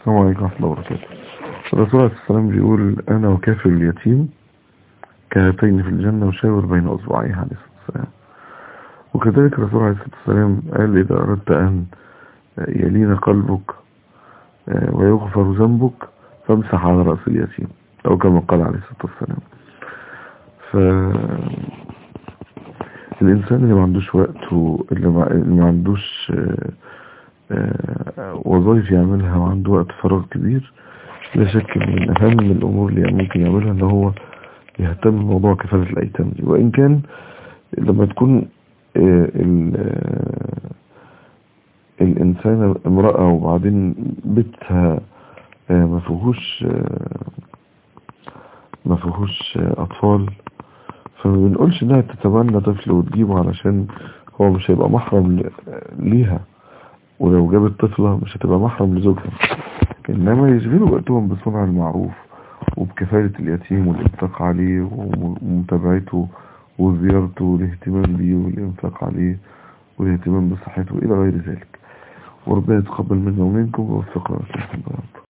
السلام عليكم ورحمة الله وبركاته الرسول عليه السلام بيقول أنا وكافر اليتيم كهاتين في الجنة وشاور بين أصبعيه عليه الصلاة والسلام وكذلك الرسول عليه الصلاة والسلام قال إذا أردت أن يلين قلبك ويغفر ذنبك فامسح على رأس اليتيم أو كما قال عليه الصلاة والسلام فالإنسان اللي ما عندوش وقت واللي ما عندوش وظائف يعملها وعنده وقت فراغ كبير لا شك من أهم الأمور اللي ممكن يعملها ان هو يهتم بموضوع كفالة الأيتام دي وإن كان لما تكون الإنسانة امرأة وبعدين بيتها ما فيهوش ما فيهوش أطفال فما بنقولش انها تتبنى طفل وتجيبه علشان هو مش هيبقى محرم ليها ولو جابت طفلة مش هتبقى محرم لزوجها إنما يشغلوا وقتهم بصنع المعروف وبكفالة اليتيم والإنفاق عليه ومتابعته وزيارته والاهتمام بيه والإنفاق عليه والاهتمام بصحته إلى غير ذلك وربنا يتقبل منا ومنكم ووفقنا